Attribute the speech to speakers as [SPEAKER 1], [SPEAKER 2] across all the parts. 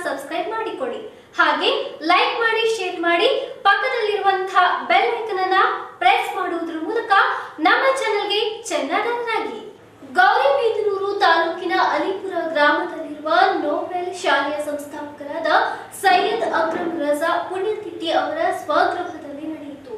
[SPEAKER 1] subscribe ಮಾಡಿಕೊಳ್ಳಿ ಹಾಗೆ like ಮಾಡಿ ಶೇರ್ ಮಾಡಿ ಪಕ್ಕದಲ್ಲಿರುವಂತಹ ಬೆಲ್ ಐಕನ್ ಅನ್ನ ಪ್ರೆಸ್ ಮಾಡುವುದರ ಮೂಲಕ ನಮ್ಮ ಚಾನೆಲ್ಗೆ ಚೆನ್ನಾಗಿ ಗೌರಿಬಿದನೂರು ತಾಲೂಕಿನ ಅಲಿಪುರ ಗ್ರಾಮದಲ್ಲಿರುವ ನೋಬೆಲ್ ಶಾಲೆಯ ಸಂಸ್ಥಾಪಕರಾದ ಸೈಯದ್ ಅಕ್ರಮ್ ರಜಾ ಪುಣ್ಯತಿಥಿ ಅವರ ಸ್ವಗೃಹದಲ್ಲಿ ನಡೆಯಿತು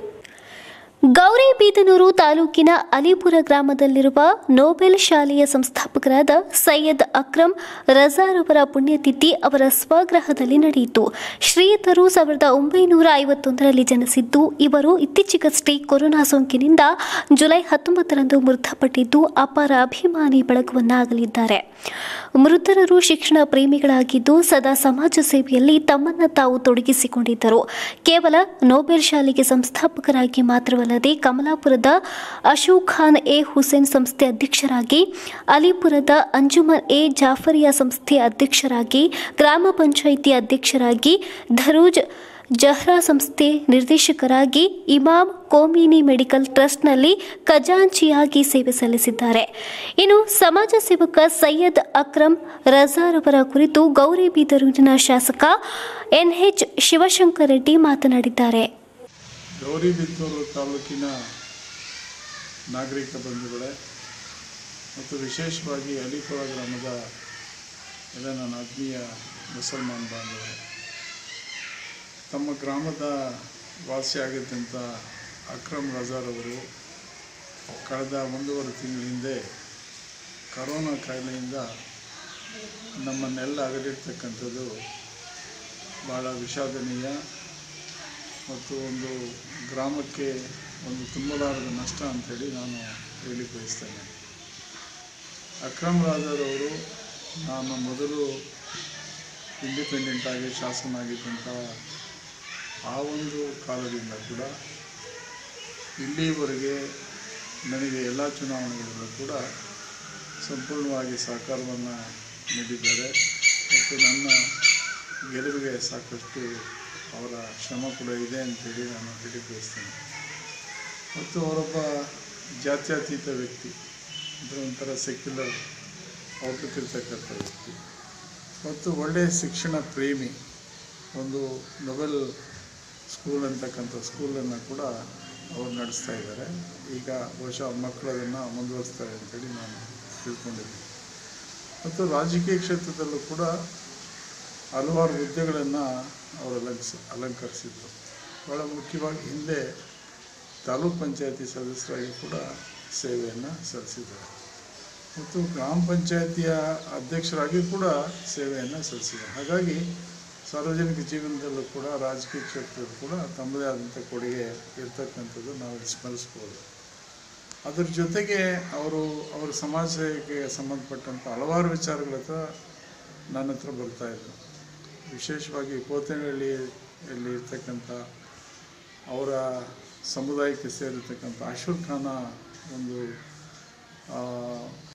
[SPEAKER 1] ಗೌರಿಬೀದನೂರು ತಾಲೂಕಿನ ಅಲಿಪುರ ಗ್ರಾಮದಲ್ಲಿರುವ ನೋಬೆಲ್ ಶಾಲೆಯ ಸಂಸ್ಥಾಪಕರಾದ ಸೈಯದ್ ಅಕ್ರಮ್ ರಜಾರವರ ಪುಣ್ಯತಿಥಿ ಅವರ ಸ್ವಗೃಹದಲ್ಲಿ ನಡೆಯಿತು ಶ್ರೀಯುತರು ಸಾವಿರದ ಒಂಬೈನೂರ ಐವತ್ತೊಂದರಲ್ಲಿ ಜನಿಸಿದ್ದು ಇವರು ಇತ್ತೀಚೆಗಷ್ಟೇ ಕೊರೋನಾ ಸೋಂಕಿನಿಂದ ಜುಲೈ ಹತ್ತೊಂಬತ್ತರಂದು ಮೃತಪಟ್ಟಿದ್ದು ಅಪಾರ ಅಭಿಮಾನಿ ಬಳಗವನ್ನಾಗಲಿದ್ದಾರೆ ಮೃತರರು ಶಿಕ್ಷಣ ಪ್ರೇಮಿಗಳಾಗಿದ್ದು ಸದಾ ಸಮಾಜ ಸೇವೆಯಲ್ಲಿ ತಮ್ಮನ್ನ ತಾವು ತೊಡಗಿಸಿಕೊಂಡಿದ್ದರು ಕೇವಲ ನೋಬೆಲ್ ಶಾಲೆಗೆ ಸಂಸ್ಥಾಪಕರಾಗಿ ಮಾತ್ರವಲ್ಲದೆ ಕಮಲಾಪುರದ ಅಶೋಕ್ ಖಾನ್ ಎ ಹುಸೇನ್ ಸಂಸ್ಥೆ ಅಧ್ಯಕ್ಷರಾಗಿ ಅಲಿಪುರದ ಅಂಜುಮನ್ ಎ ಜಾಫರಿಯಾ ಸಂಸ್ಥೆ ಅಧ್ಯಕ್ಷರಾಗಿ ಗ್ರಾಮ ಪಂಚಾಯಿತಿ ಅಧ್ಯಕ್ಷರಾಗಿ ಧರೂಜ್ ಜಹ್ರಾ ಸಂಸ್ಥೆ ನಿರ್ದೇಶಕರಾಗಿ ಇಮಾಮ್ ಕೋಮಿನಿ ಮೆಡಿಕಲ್ ಟ್ರಸ್ಟ್ನಲ್ಲಿ ಖಜಾಂಚಿಯಾಗಿ ಸೇವೆ ಸಲ್ಲಿಸಿದ್ದಾರೆ ಇನ್ನು ಸಮಾಜ ಸೇವಕ ಸೈಯದ್ ಅಕ್ರಮ್ ರಜಾರವರ ಕುರಿತು ಗೌರಿಬಿದರೂರಿನ ಶಾಸಕ ಎನ್ಎಚ್ ಶಿವಶಂಕರ್ ರೆಡ್ಡಿ ಮಾತನಾಡಿದ್ದಾರೆ
[SPEAKER 2] ಗೌರಿಬಿದನೂರು ತಾಲೂಕಿನ ನಾಗರಿಕ ಬಂಧುಗಳೇ ಮತ್ತು ವಿಶೇಷವಾಗಿ ಅಲಿಪುರ ಗ್ರಾಮದ ಎಲ್ಲ ನನ್ನ ಆತ್ಮೀಯ ಮುಸಲ್ಮಾನ್ ಬಾಂಧವರೇ ತಮ್ಮ ಗ್ರಾಮದ ವಾಸಿಯಾಗಿದ್ದಂಥ ಅಕ್ರಮ್ ರಜಾರ್ ಅವರು ಕಳೆದ ಒಂದೂವರೆ ತಿಂಗಳ ಹಿಂದೆ ಕರೋನಾ ಕಾಯಿಲೆಯಿಂದ ನಮ್ಮನ್ನೆಲ್ಲ ಅಗಲಿರ್ತಕ್ಕಂಥದ್ದು ಭಾಳ ವಿಷಾದನೀಯ ಮತ್ತು ಒಂದು ಗ್ರಾಮಕ್ಕೆ ಒಂದು ತುಂಬಲಾರದ ನಷ್ಟ ಅಂಥೇಳಿ ನಾನು ಹೇಳಿ ಬಯಸ್ತೇನೆ ಅಕ್ರಮ್ ರಾಜರ್ ಅವರು ನಾನು ಮೊದಲು ಇಂಡಿಪೆಂಡೆಂಟ್ ಆಗಿ ಶಾಸಕನಾಗಿದ್ದಂಥ ಆ ಒಂದು ಕಾಲದಿಂದ ಕೂಡ ಇಲ್ಲಿವರೆಗೆ ನನಗೆ ಎಲ್ಲ ಚುನಾವಣೆಗಳಲ್ಲೂ ಕೂಡ ಸಂಪೂರ್ಣವಾಗಿ ಸಹಕಾರವನ್ನು ನೀಡಿದ್ದಾರೆ ಮತ್ತು ನನ್ನ ಗೆಲುವಿಗೆ ಸಾಕಷ್ಟು ಅವರ ಶ್ರಮ ಕೂಡ ಇದೆ ಅಂತೇಳಿ ನಾನು ಹೇಳಿ ಬಯಸ್ತೇನೆ ಮತ್ತು ಅವರೊಬ್ಬ ಜಾತ್ಯತೀತ ವ್ಯಕ್ತಿ ಅಂದರೆ ಒಂಥರ ಸೆಕ್ಯುಲರ್ ಔಟ್ಲುಕ್ ಇರ್ತಕ್ಕಂಥ ವ್ಯಕ್ತಿ ಮತ್ತು ಒಳ್ಳೆಯ ಶಿಕ್ಷಣ ಪ್ರೇಮಿ ಒಂದು ನೊಬೆಲ್ ಸ್ಕೂಲ್ ಅಂತಕ್ಕಂಥ ಸ್ಕೂಲನ್ನು ಕೂಡ ಅವರು ನಡೆಸ್ತಾ ಇದ್ದಾರೆ ಈಗ ಬಹುಶಃ ಅವ್ರ ಮಕ್ಕಳು ಅದನ್ನು ಮುಂದುವರಿಸ್ತಾರೆ ಅಂತೇಳಿ ನಾನು ತಿಳ್ಕೊಂಡಿದ್ದೀನಿ ಮತ್ತು ರಾಜಕೀಯ ಕ್ಷೇತ್ರದಲ್ಲೂ ಕೂಡ ಹಲವಾರು ಹುದ್ದೆಗಳನ್ನು ಅವರು ಅಲಂಕಿಸಿ ಅಲಂಕರಿಸಿದ್ರು ಭಾಳ ಮುಖ್ಯವಾಗಿ ಹಿಂದೆ ತಾಲೂಕ್ ಪಂಚಾಯತಿ ಸದಸ್ಯರಾಗಿ ಕೂಡ ಸೇವೆಯನ್ನು ಸಲ್ಲಿಸಿದ್ದಾರೆ ಮತ್ತು ಗ್ರಾಮ ಪಂಚಾಯತಿಯ ಅಧ್ಯಕ್ಷರಾಗಿ ಕೂಡ ಸೇವೆಯನ್ನು ಸಲ್ಲಿಸಿದ್ದಾರೆ ಹಾಗಾಗಿ ಸಾರ್ವಜನಿಕ ಜೀವನದಲ್ಲೂ ಕೂಡ ರಾಜಕೀಯ ಕ್ಷೇತ್ರದಲ್ಲೂ ಕೂಡ ತಮ್ಮದೇ ಆದಂಥ ಕೊಡುಗೆ ಇರ್ತಕ್ಕಂಥದ್ದು ನಾವು ಇಲ್ಲಿ ಸ್ಮರಿಸ್ಬೋದು ಅದ್ರ ಜೊತೆಗೆ ಅವರು ಅವರ ಸಮಾಜ ಸೇವೆಗೆ ಸಂಬಂಧಪಟ್ಟಂಥ ಹಲವಾರು ವಿಚಾರಗಳ ಹತ್ರ ನನ್ನ ಹತ್ರ ಬರ್ತಾಯಿದ್ರು ವಿಶೇಷವಾಗಿ ಕೋತನಹಳ್ಳಿಯಲ್ಲಿ ಇರ್ತಕ್ಕಂಥ ಅವರ ಸಮುದಾಯಕ್ಕೆ ಸೇರಿರ್ತಕ್ಕಂಥ ಅಶೋಕ್ ಖಾನ ಒಂದು ಆ,